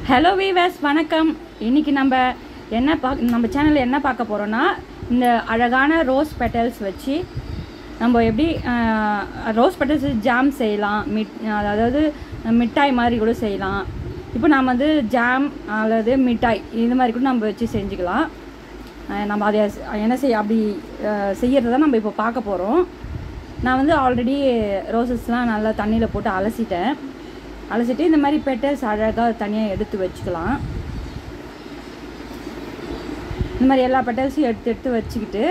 hello viewers வணக்கம் இன்னைக்கு நம்ம என்ன பார்க்க நம்ம சேனலில் என்ன பார்க்க போகிறோன்னா இந்த அழகான ரோஸ் பெட்டல்ஸ் வச்சு நம்ம எப்படி ரோஸ் பெட்டல்ஸ் ஜாம் செய்யலாம் மிட் அதாவது மிட்டாய் மாதிரி கூட செய்யலாம் இப்போ நாம் வந்து ஜாம் அல்லது மிட்டாய் இது மாதிரி கூட நம்ம வச்சு செஞ்சுக்கலாம் அஹ் நம்ம அதை என்ன செய்ய அப்படி செய்யறத நம்ம இப்போ பார்க்க போகிறோம் நான் வந்து ஆல்ரெடி ரோசஸ்லாம் நல்லா தண்ணியில் போட்டு அலசிட்டேன் அலசிட்டு இந்த மாதிரி பெட்டல்ஸ் அழகாக தனியாக எடுத்து வச்சுக்கலாம் இந்த மாதிரி எல்லா பெட்டல்ஸையும் எடுத்து எடுத்து வச்சுக்கிட்டு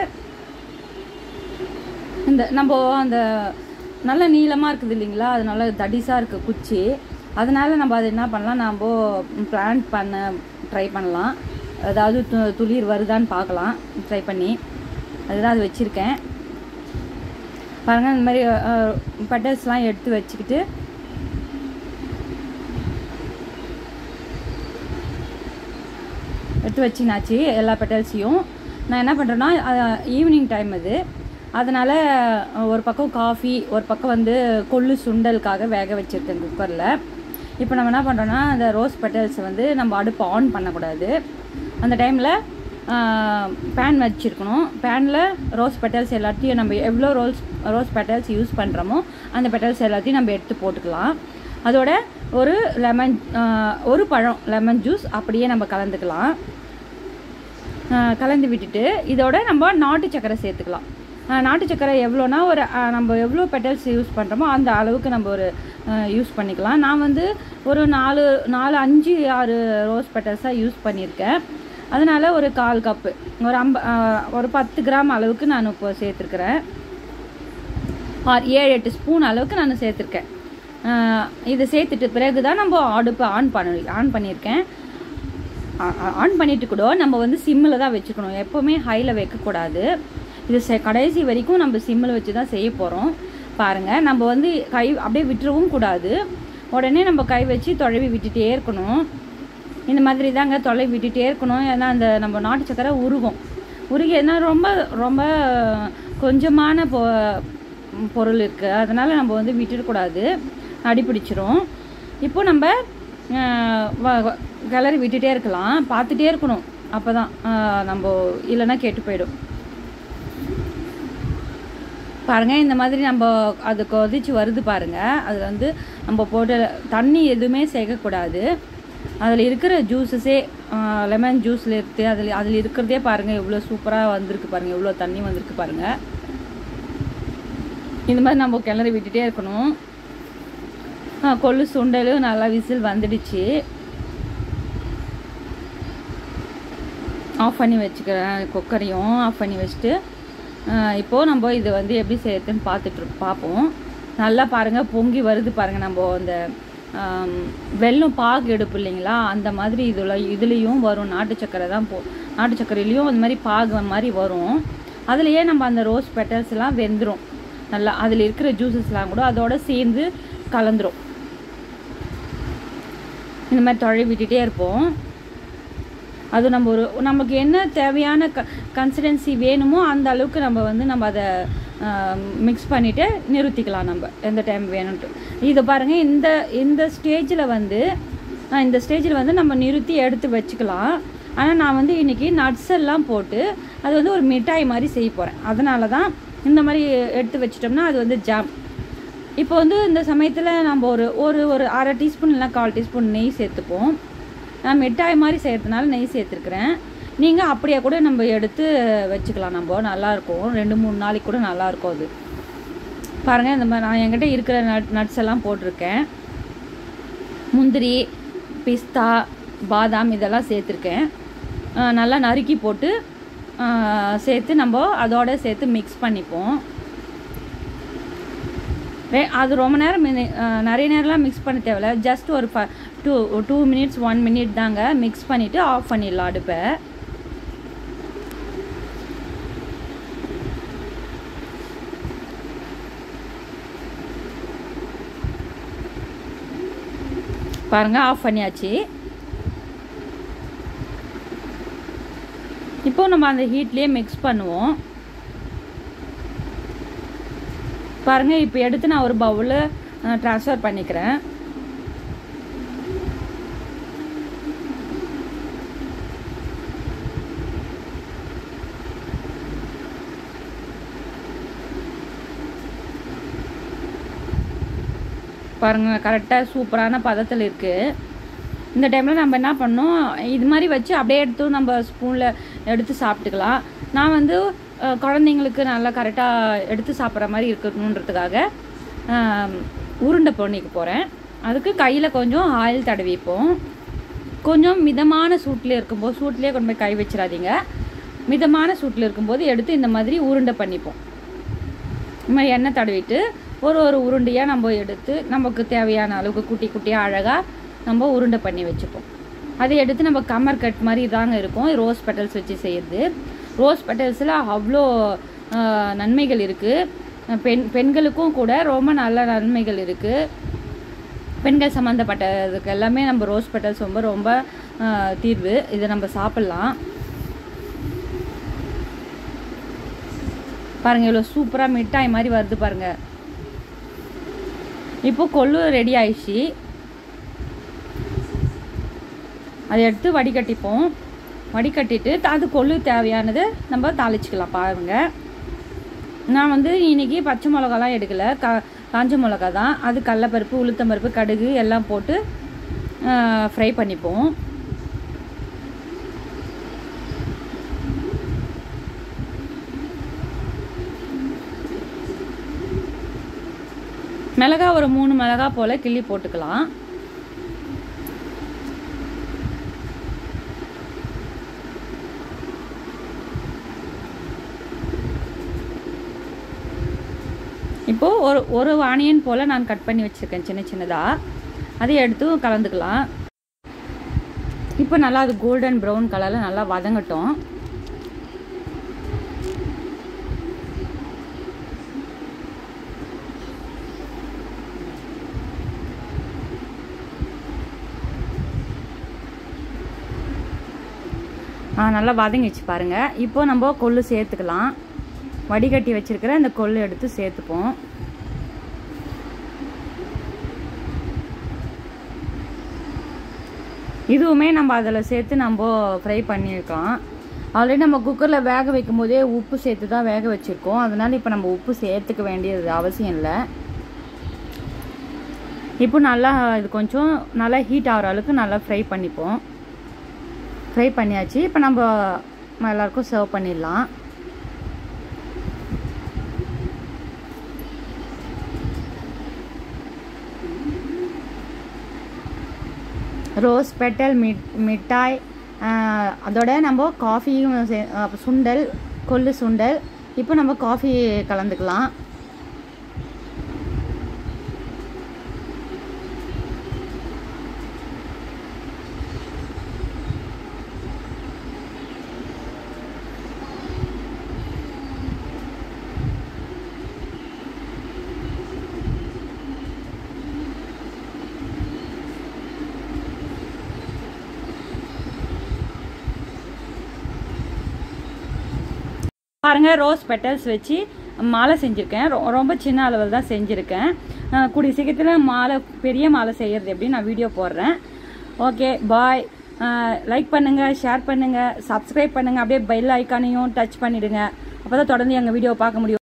இந்த நம்ம அந்த நல்ல நீளமாக இருக்குது இல்லைங்களா அது நல்ல தடிசாக இருக்குது குச்சி அதனால நம்ம அது என்ன பண்ணலாம் நம்ம பிளான்ட் பண்ண ட்ரை பண்ணலாம் அதாவது து துளிர் வருதான்னு பார்க்கலாம் ட்ரை பண்ணி அதுதான் அது வச்சுருக்கேன் பாருங்கள் இந்த மாதிரி பெட்டல்ஸ்லாம் எடுத்து வச்சுக்கிட்டு எடுத்து வச்சுனாச்சு எல்லா பெட்டல்ஸையும் நான் என்ன பண்ணுறேன்னா ஈவினிங் டைம் அது அதனால் ஒரு பக்கம் காஃபி ஒரு பக்கம் வந்து கொள்ளு சுண்டலுக்காக வேக வச்சுருக்கேன் குக்கரில் இப்போ நம்ம என்ன பண்ணுறோன்னா அந்த ரோஸ் பெட்டல்ஸ் வந்து நம்ம அடுப்பு ஆன் பண்ணக்கூடாது அந்த டைமில் பேன் வச்சுருக்கணும் பேனில் ரோஸ் பெட்டல்ஸ் எல்லாத்தையும் நம்ம எவ்வளோ ரோஸ் ரோஸ் பெட்டல்ஸ் யூஸ் பண்ணுறோமோ அந்த பெட்டல்ஸ் எல்லாத்தையும் நம்ம எடுத்து போட்டுக்கலாம் அதோட ஒரு லெமன் ஒரு பழம் லெமன் ஜூஸ் அப்படியே நம்ம கலந்துக்கலாம் கலந்து விட்டுட்டு இதோட நம்ம நாட்டு சக்கரை சேர்த்துக்கலாம் நாட்டு சக்கரை எவ்வளோனா ஒரு நம்ம எவ்வளோ பெட்டல்ஸ் யூஸ் பண்ணுறோமோ அந்த அளவுக்கு நம்ம ஒரு யூஸ் பண்ணிக்கலாம் நான் வந்து ஒரு நாலு நாலு அஞ்சு ஆறு ரோஸ் பெட்டல்ஸாக யூஸ் பண்ணியிருக்கேன் அதனால் ஒரு கால் கப்பு ஒரு அம்ப ஒரு பத்து கிராம் அளவுக்கு நான் இப்போ சேர்த்துருக்குறேன் ஏழு எட்டு ஸ்பூன் அளவுக்கு நான் சேர்த்துருக்கேன் இதை சேர்த்துட்டு பிறகு தான் நம்ம அடுப்பை ஆன் பண்ண ஆன் பண்ணியிருக்கேன் ஆன் பண்ணிட்டு கூட நம்ம வந்து சிம்மில் தான் வச்சுக்கணும் எப்போவுமே ஹையில் வைக்கக்கூடாது இது செ கடைசி வரைக்கும் நம்ம சிம்மில் வச்சு தான் செய்ய போகிறோம் பாருங்கள் நம்ம வந்து கை அப்படியே விட்டுறவும் கூடாது உடனே நம்ம கை வச்சு தொலைவி விட்டுட்டே இருக்கணும் இந்த மாதிரி தாங்க தொலை விட்டுட்டே இருக்கணும் ஏன்னா அந்த நம்ம நாட்டு சக்கரை உருகும் உருகி ஏன்னா ரொம்ப ரொம்ப கொஞ்சமான பொ பொருள் இருக்குது அதனால் நம்ம வந்து விட்டுடக்கூடாது அடிப்பிடிச்சிரும் இப்போ நம்ம கிளறி விட்டுட்டே இருக்கலாம் பார்த்துட்டே இருக்கணும் அப்போ தான் நம்ம இல்லைன்னா கெட்டு போயிடும் பாருங்கள் இந்த மாதிரி நம்ம அது கொதிச்சு வருது பாருங்கள் அதில் வந்து நம்ம போட்டு தண்ணி எதுவுமே சேர்க்கக்கூடாது அதில் இருக்கிற ஜூஸஸே லெமன் ஜூஸில் இருக்குது அதில் அதில் இருக்கிறதே பாருங்கள் எவ்வளோ சூப்பராக வந்திருக்கு பாருங்கள் எவ்வளோ தண்ணி வந்திருக்கு பாருங்கள் இந்த மாதிரி நம்ம கிளறி விட்டுட்டே இருக்கணும் கொள்ளு சுண்டலும் நல்லா விசில் வந்துடுச்சு ஆஃப் பண்ணி வச்சுக்கிறேன் குக்கரையும் ஆஃப் பண்ணி வச்சுட்டு இப்போது நம்ம இது வந்து எப்படி செய்யறதுன்னு பார்த்துட்டு பார்ப்போம் நல்லா பாருங்கள் பொங்கி வருது பாருங்கள் நம்ம அந்த வெள்ளம் பாகு எடுப்பு இல்லைங்களா அந்த மாதிரி இதில் இதுலேயும் வரும் நாட்டு சக்கரை தான் போ நாட்டு சக்கரையிலையும் அந்த மாதிரி பாகு மாதிரி வரும் அதுலேயே நம்ம அந்த ரோஸ் பெட்டல்ஸ்லாம் வெந்துடும் நல்லா அதில் இருக்கிற ஜூஸஸ்லாம் கூட அதோட சேர்ந்து கலந்துரும் இந்த மாதிரி தொழி விட்டுட்டே இருப்போம் அது நம்ம ஒரு நமக்கு என்ன தேவையான க கன்சிடன்சி வேணுமோ அந்த அளவுக்கு நம்ம வந்து நம்ம அதை மிக்ஸ் பண்ணிவிட்டு நிறுத்திக்கலாம் நம்ம எந்த டைம் வேணும்ட்டு இதை பாருங்கள் இந்த இந்த ஸ்டேஜில் வந்து இந்த ஸ்டேஜில் வந்து நம்ம நிறுத்தி எடுத்து வச்சுக்கலாம் ஆனால் நான் வந்து இன்றைக்கி நட்ஸ் எல்லாம் போட்டு அது வந்து ஒரு மிட்டாய் மாதிரி செய்ய போகிறேன் அதனால தான் இந்த மாதிரி எடுத்து வச்சிட்டோம்னா அது வந்து ஜாம் இப்போ வந்து இந்த சமயத்தில் நம்ம ஒரு ஒரு ஒரு அரை டீஸ்பூன் இல்லை கால் டீஸ்பூன் நெய் சேர்த்துப்போம் நான் மிட்டாய் மாதிரி செய்கிறதுனால நெய் சேர்த்துருக்குறேன் நீங்கள் அப்படியே கூட நம்ம எடுத்து வச்சுக்கலாம் நம்ம நல்லாயிருக்கும் ரெண்டு மூணு நாளைக்கு கூட நல்லாயிருக்கும் அது பாருங்கள் இந்த மாதிரி நான் என்கிட்ட இருக்கிற நட் நட்ஸ் எல்லாம் போட்டிருக்கேன் முந்திரி பிஸ்தா பாதாம் இதெல்லாம் சேர்த்துருக்கேன் நல்லா நறுக்கி போட்டு சேர்த்து நம்ம அதோட சேர்த்து மிக்ஸ் பண்ணிப்போம் அது ரொம்ப நேரம் நிறைய நேரம்லாம் மிக்ஸ் பண்ண தேவையில்ல ஜஸ்ட் ஒரு ஃப two two minutes one minute தாங்க மிக்ஸ் பண்ணிவிட்டு ஆஃப் பண்ணிடலாம் அடுப்பை பாருங்கள் ஆஃப் பண்ணியாச்சு இப்போ நம்ம அந்த ஹீட்லேயே மிக்ஸ் பண்ணுவோம் பாருங்கள் இப்போ எடுத்து நான் ஒரு பவுலில் ட்ரான்ஸ்ஃபர் பண்ணிக்கிறேன் பாருங்கள் கரெக்டாக சூப்பரான பதத்தில் இருக்குது இந்த டைமில் நம்ம என்ன பண்ணோம் இது மாதிரி வச்சு அப்படியே எடுத்து நம்ம ஸ்பூனில் எடுத்து சாப்பிட்டுக்கலாம் நான் வந்து அஹ், குழந்தைங்களுக்கு நல்லா கரெக்டாக எடுத்து சாப்பிட்ற மாதிரி இருக்கணுன்றதுக்காக ஆம், உருண்டை பண்ணிக்க போகிறேன் அதுக்கு கையில் கொஞ்சம் ஆயில் தடவிப்போம் கொஞ்சம் மிதமான சூட்டில் இருக்கும்போது சூட்லேயே கொண்டு போய் கை வச்சிடாதீங்க மிதமான சூட்டில் இருக்கும்போது எடுத்து இந்த மாதிரி உருண்டை பண்ணிப்போம் இந்த மாதிரி எண்ணெய் தடவிட்டு ஒரு ஒரு உருண்டையாக நம்ம எடுத்து நமக்கு தேவையான அளவுக்கு குட்டி குட்டியாக அழகாக நம்ம உருண்டை பண்ணி வச்சுப்போம் அதை எடுத்து நம்ம கம்மர் கட் மாதிரி தாங்க இருக்கும் ரோஸ் பெட்டல்ஸ் வச்சு செய்யுது ரோஸ் பெட்டல்ஸில் அவ்வளோ ஆஹ், நன்மைகள் இருக்குது பெண் பெண்களுக்கும் கூட ரொம்ப நல்ல நன்மைகள் இருக்குது பெண்கள் சம்மந்தப்பட்டதுக்கு எல்லாமே நம்ம ரோஸ் பெட்டல்ஸ் ரொம்ப ரொம்ப ஆஹ், தீர்வு இதை நம்ம சாப்பிட்லாம் பாருங்க இவ்வளோ சூப்பராக மிட்டாய் மாதிரி வருது பாருங்க இப்போ கொள்ளு ரெடி ஆயிடுச்சு அதை எடுத்து வடிகட்டிப்போம் வடிகட்டிட்டு அது கொள்ளு தேவையானது நம்ம தாளிச்சுக்கலாம் பாருங்க நான் வந்து இன்னைக்கு பச்சை மிளகாலாம் எடுக்கல கா காஞ்ச மிளகா தான் அது கடலப்பருப்பு உளுத்தம்பருப்பு கடுகு எல்லாம் போட்டு ஃப்ரை பண்ணிப்போம் மிளகா ஒரு மூணு மிளகா போல் கிள்ளி போட்டுக்கலாம் இப்போது ஒரு ஒரு ஆனியன் போல் நான் கட் பண்ணி வச்சுருக்கேன் சின்ன சின்னதாக அதை எடுத்து கலந்துக்கலாம் இப்போ நல்லா அது கோல்டன் ப்ரௌன் கலரில் நல்லா வதங்கட்டும் ஆ நல்லா வதங்கிச்சு பாருங்க இப்போ நம்ம கொள்ளு சேர்த்துக்கலாம் வடிகட்டி வச்சிருக்கிற இந்த கொள்ளு எடுத்து சேர்த்துப்போம் இதுவுமே நம்ம அதில் சேர்த்து நம்ம ஃப்ரை பண்ணியிருக்கலாம் ஆல்ரெடி நம்ம குக்கரில் வேக வைக்கும் போதே உப்பு சேர்த்து தான் வேக வச்சுருக்கோம் அதனால இப்போ நம்ம உப்பு சேர்த்துக்க வேண்டியது அவசியம் இல்லை இப்போ நல்லா இது கொஞ்சம் நல்லா ஹீட் ஆகிற அளவுக்கு நல்லா ஃப்ரை பண்ணிப்போம் ஃப்ரை பண்ணியாச்சு இப்போ நம்ம எல்லாருக்கும் சர்வ் பண்ணிடலாம் ரோஸ் பெட்டல் மிட் மிட்டாய் ஆஹ், அதோட நம்ம காஃபியும் சே- அஹ், சுண்டல் கொள்ளு சுண்டல் இப்போ நம்ம காஃபி கலந்துக்கலாம் பாருங்க ரோஸ் பெட்டல்ஸ் வச்சு மாலை செஞ்சுருக்கேன் ரொ- ரொம்ப சின்ன அளவில் தான் செஞ்சுருக்கேன் அஹ் கூடிய சீக்கிரத்தில் மாலை பெரிய மாலை செய்யறது எப்படின்னு நான் வீடியோ போடுறேன் ஓகே பாய் லைக் பண்ணுங்கள் ஷேர் பண்ணுங்கள் சப்ஸ்கிரைப் பண்ணுங்கள் அப்படியே பெல் ஐக்கானையும் டச் பண்ணிடுங்க அப்போ தான் தொடர்ந்து எங்கள் வீடியோ பார்க்க முடியும்